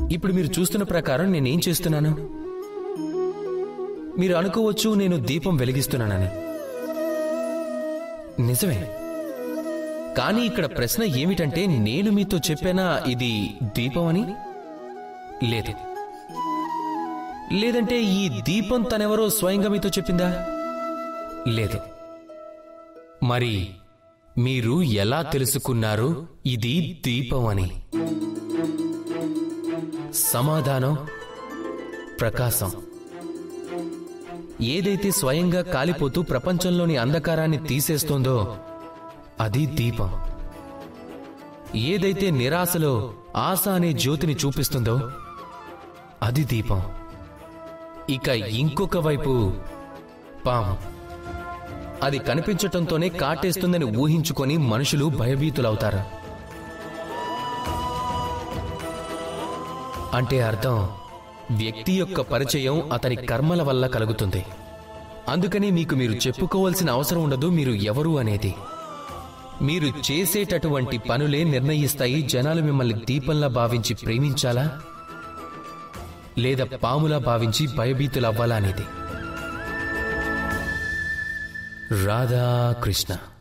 ఇప్పుడు మీరు చూస్తున్న ప్రకారం నేనేం చేస్తున్నాను మీరు అనుకోవచ్చు నేను దీపం వెలిగిస్తున్నానని నిజమే కానీ ఇక్కడ ప్రశ్న ఏమిటంటే నేను మీతో చెప్పానా ఇది దీపం అని లేదు లేదంటే ఈ దీపం తనెవరో స్వయంగా మీతో చెప్పిందా లేదు మరి మీరు ఎలా తెలుసుకున్నారు ఇది దీపం అని సమాధానం ప్రకాశం ఏదైతే స్వయంగా కాలిపోతూ ప్రపంచంలోని అంధకారాన్ని తీసేస్తోందో అది దీపం ఏదైతే నిరాశలో ఆశ అనే జ్యోతిని చూపిస్తుందో అది దీపం ఇక ఇంకొక వైపు పాము అది కనిపించటంతోనే కాటేస్తుందని ఊహించుకొని మనుషులు భయభీతులవుతారు అంటే అర్థం వ్యక్తి యొక్క పరిచయం అతని కర్మల వల్ల కలుగుతుంది అందుకని మీకు మీరు చెప్పుకోవాల్సిన అవసరం ఉండదు మీరు ఎవరు అనేది మీరు చేసేటటువంటి పనులే నిర్ణయిస్తాయి జనాలు మిమ్మల్ని దీపంలా భావించి ప్రేమించాలా లేదా పాములా భావించి భయభీతులవ్వాలా అనేది రాధాకృష్ణ